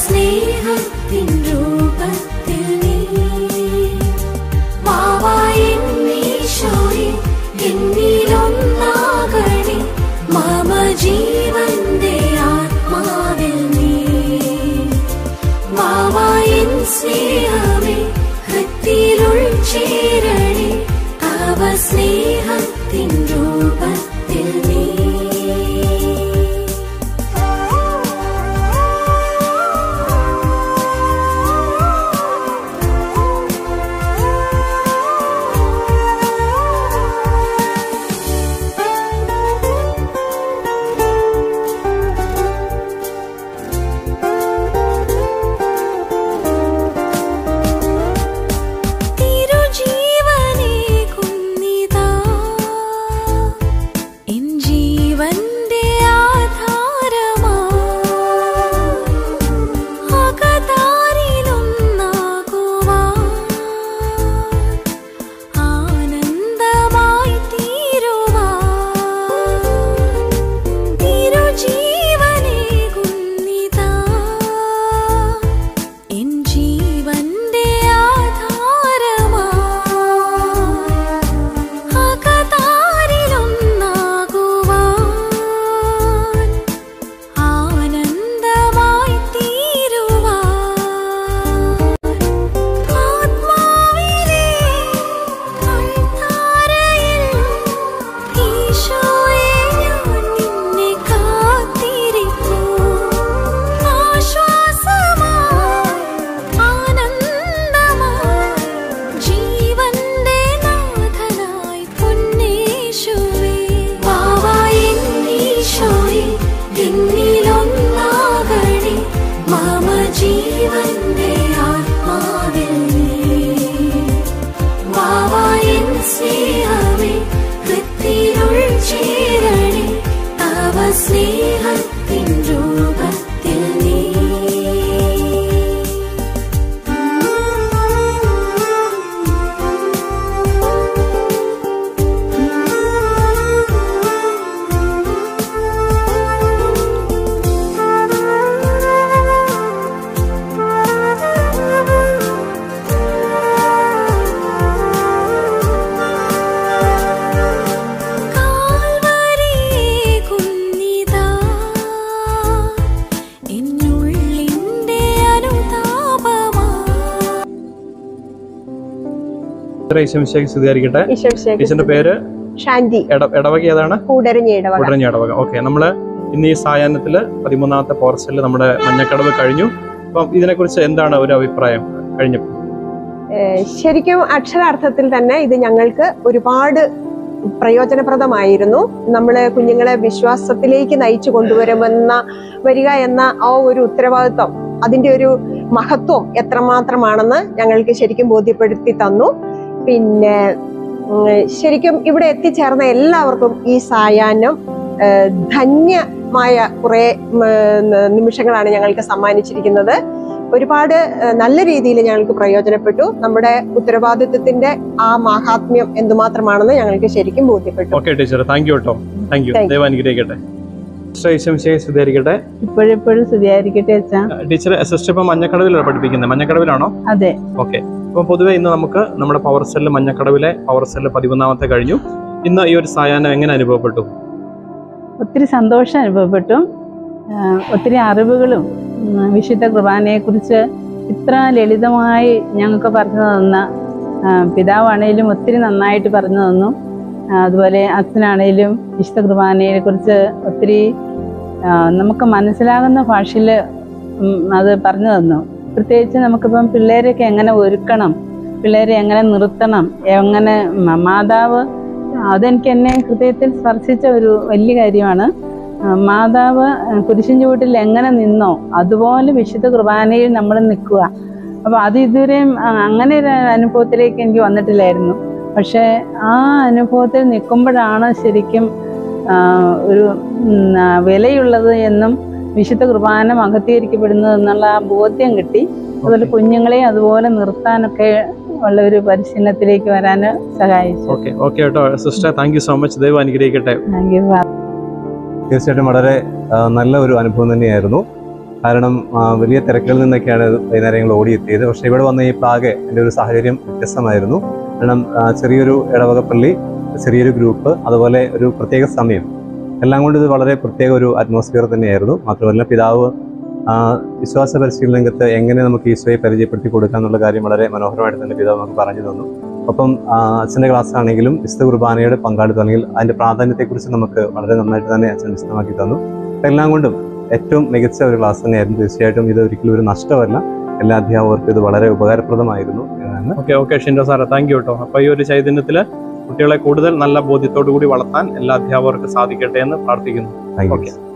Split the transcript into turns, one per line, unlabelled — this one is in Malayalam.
സ്നേഹത്തിൻ രൂപത്തിൽ നീ വാവായെന്നീശോയെ എന്നിലൊന്നാകണേ മമ ജീവന്റെ ആത്മാവിൽ നീ വാവായൻ സ്നേഹമേ ഹൃത്തിലുൾ ചേരണേ തവ സ്നേഹത്തിൻ രൂപത്തിൽ നീ തിരുജീവനേ കുന്നിതാ എൻ ജീവന്റെ ആധാരമാ അകതാരിലൊന്നാകുവാ ആനന്ദമായി തീരുവാ തിരുജീവനേ കുന്നിതാ എൻ ജീവന്റെ ആധാരമാ അകതാരിലൊന്നാകുവാൻ ആനന്ദമായി തീരുവാൻ ആത്മാവിലെ കൽത്താരയിൽ ഈശോയെ ഞാൻ നിന്നെ കാത്തിരിക്കൂ ആശ്വാസമായി ആനന്ദമായി ജീവന്റെ നാഥനായി പൊന്നേശുവേ വാവായെന്നീശോയെ എന്നിലൊന്നാകണേ മമ ജീവന്റെ ആത്മാവിൽ നീ വാവായൻ സ്നേഹമേ ഹൃത്തിലുൾ ചേരണേ തവ സ്നേഹത്തിൻ രൂപത്തിൽ നീ കാൽവരിയേ കുന്നിതാ എന്നുള്ളിന്റെ അനുതാപമാ
ഈശ്വമിശേഖ് സ്തുതിയായിരിക്കട്ടെ
ഈശ്വരശേഖർ
ടീച്ചറിന്റെ പേര്
ഷാന്തി
എട- ഇടവക ഏതാണ്
കൂടരഞ്ഞ ഇടവക
ഉടനെ ഇടവക ഓക്കെ നമ്മള് ഇന്ന് ഈ സായാഹ്നത്തില് പതിമൂന്നാമത്തെ പോർഷനിൽ നമ്മുടെ മഞ്ഞക്കടവ് കഴിഞ്ഞു അപ്പം ഇതിനെക്കുറിച്ച് എന്താണ് ഒരു അഭിപ്രായം കഴിഞ്ഞപ്പോൾ
ഏഹ് ശരിക്കും അക്ഷരാർത്ഥത്തിൽ തന്നെ ഇത് ഞങ്ങൾക്ക് ഒരുപാട് പ്രയോജനപ്രദമായിരുന്നു നമ്മൾ കുഞ്ഞുങ്ങളെ വിശ്വാസത്തിലേക്ക് നയിച്ചു കൊണ്ടുവരുമെന്ന വരിക എന്ന ആ ഒരു ഉത്തരവാദിത്വം അതിന്റെ ഒരു മഹത്വം എത്രമാത്രമാണെന്ന് ഞങ്ങൾക്ക് ശരിക്കും ബോധ്യപ്പെടുത്തി തന്നു പിന്നെ ഉം, ശരിക്കും ഇവിടെ എത്തിച്ചേർന്ന എല്ലാവർക്കും ഈ സായാഹ്നം ഏഹ് ധന്യമായ കുറെ ഉം, നിമിഷങ്ങളാണ് ഞങ്ങൾക്ക് സമ്മാനിച്ചിരിക്കുന്നത് ഒരുപാട് ഏഹ്, നല്ല രീതിയിൽ ഞങ്ങൾക്ക് പ്രയോജനപ്പെട്ടു നമ്മുടെ ഉത്തരവാദിത്വത്തിന്റെ ആ മാഹാത്മ്യം എന്തുമാത്രമാണെന്ന് ഞങ്ങൾക്ക് ശരിക്കും ബോധ്യപ്പെട്ടു
ഓക്കെ ടീച്ചർ താങ്ക് യു കേട്ടോ താങ്ക് യു
Thank you.
ദൈവം അനുഗ്രഹിക്കട്ടെ ഈശ്വമിശേഖ് സ്തുതിയായിരിക്കട്ടെ
ഇപ്പോഴെപ്പോഴും സ്തുതിയായിരിക്കട്ടെ അച്ഛാ
ടീച്ചർ സിസ്റ്റർ ഇപ്പൊ മഞ്ഞക്കടവിലാണ് പഠിപ്പിക്കുന്നത് മഞ്ഞക്കടവിലാണോ
അതെ
ഓക്കെ അപ്പം പൊതുവെ ഇന്ന് നമുക്ക് നമ്മുടെ പവർ സെല്ല് മഞ്ഞക്കടവിലെ പവർ സെല്ല് പതിമൂന്നാമത്തെ കഴിഞ്ഞു ഇന്ന് ഈ ഒരു സായാഹ്നം എങ്ങനെ അനുഭവപ്പെട്ടു
ഒത്തിരി സന്തോഷം അനുഭവപ്പെട്ടു ആ, ഒത്തിരി അറിവുകളും ഉം, വിശുദ്ധ കുർബാനയെക്കുറിച്ച് ഇത്ര ലളിതമായി ഞങ്ങൾക്ക് പറഞ്ഞു തന്ന ആ, പിതാവാണേലും ഒത്തിരി നന്നായിട്ട് പറഞ്ഞു തന്നു ആ, അതുപോലെ അച്ഛനാണേലും വിശുദ്ധ കുർബാനയെ കുറിച്ച് ഒത്തിരി ആ, നമുക്ക് മനസ്സിലാകുന്ന ഭാഷയിൽ അത് പറഞ്ഞു തന്നു പ്രത്യേകിച്ച് നമുക്കിപ്പം പിള്ളേരെയൊക്കെ എങ്ങനെ ഒരുക്കണം പിള്ളേരെ എങ്ങനെ നിർത്തണം എങ്ങനെ മ- മാതാവ് അതെനിക്ക് എന്നെ ഹൃദയത്തിൽ സ്പർശിച്ച ഒരു വലിയ കാര്യമാണ് ആ, മാതാവ് കുരിശിൻ ചുവട്ടിൽ എങ്ങനെ നിന്നോ അതുപോലെ വിശുദ്ധ കുർബാനയിൽ നമ്മൾ നിൽക്കുക അപ്പോൾ അത് ഇതുവരെയും ആ, അങ്ങനെ ഒരു അനുഭവത്തിലേക്ക് എനിക്ക് വന്നിട്ടില്ലായിരുന്നു പക്ഷേ ആ അനുഭവത്തിൽ നിൽക്കുമ്പോഴാണ് ശരിക്കും ആ, ഒരു ഉം, ആ, വിലയുള്ളത് എന്നും വിശുദ്ധ കുർബാന മഹത്തീകരിക്കപ്പെടുന്നത് എന്നുള്ള ആ ബോധ്യം കിട്ടി അതുപോലെ കുഞ്ഞുങ്ങളെ അതുപോലെ നിർത്താനൊക്കെ ഉള്ള ഒരു പരിശീലനത്തിലേക്ക് വരാൻ സഹായിച്ചു
ഓക്കെ ഓക്കെ കേട്ടോ sister thank you so much ദൈവം അനുഗ്രഹിക്കട്ടെ
താങ്ക് യു
തീർച്ചയായിട്ടും വളരെ ആ, നല്ല ഒരു അനുഭവം തന്നെയായിരുന്നു കാരണം ആ, വലിയ തിരക്കുകളിൽ നിന്നൊക്കെയാണ് വൈകുന്നേരങ്ങൾ ഓടിയെത്തിയത് പക്ഷേ ഇവിടെ വന്ന ഈ പ്രാകെ എൻ്റെ ഒരു സാഹചര്യം വ്യത്യസ്തമായിരുന്നു കാരണം ആ, ചെറിയൊരു ഇടവകപ്പള്ളി ചെറിയൊരു ഗ്രൂപ്പ് അതുപോലെ ഒരു പ്രത്യേക സമയം എല്ലാം കൊണ്ട് ഇത് വളരെ പ്രത്യേക ഒരു അറ്റ്മോസ്ഫിയർ തന്നെയായിരുന്നു മാത്രമല്ല പിതാവ് ആ, വിശ്വാസ പരിശീലന രംഗത്ത് എങ്ങനെ നമുക്ക് ഈശോയെ പരിചയപ്പെടുത്തി കൊടുക്കാം എന്നുള്ള കാര്യം വളരെ മനോഹരമായിട്ട് തന്നെ പിതാവ് നമുക്ക് പറഞ്ഞു തന്നു ഒപ്പം ആ, അച്ഛൻ്റെ ക്ലാസ് ആണെങ്കിലും വിശുദ്ധ കുർബാനയുടെ പങ്കാളിത്തം അല്ലെങ്കിൽ അതിൻ്റെ പ്രാധാന്യത്തെക്കുറിച്ച് നമുക്ക് വളരെ നന്നായിട്ട് തന്നെ അച്ഛൻ വിശദമാക്കി തന്നു അപ്പം എല്ലാം കൊണ്ടും ഏറ്റവും മികച്ച ഒരു ക്ലാസ് തന്നെയായിരുന്നു തീർച്ചയായിട്ടും ഇത് ഒരിക്കലും ഒരു നഷ്ടമല്ല എല്ലാ അധ്യാപകർക്കും ഇത് വളരെ ഉപകാരപ്രദമായിരുന്നു എന്നാണ്
ഓക്കെ ഓക്കെ ഷിൻഡോ സാറേ താങ്ക് യു കേട്ടോ അപ്പോൾ ഈ ഒരു ചൈതന്യത്തിൽ കുട്ടികളെ കൂടുതൽ നല്ല ബോധ്യത്തോടു കൂടി വളർത്താൻ എല്ലാ അധ്യാപകർക്കും സാധിക്കട്ടെ എന്ന് പ്രാർത്ഥിക്കുന്നു
താങ്ക് യു
ഓക്കെ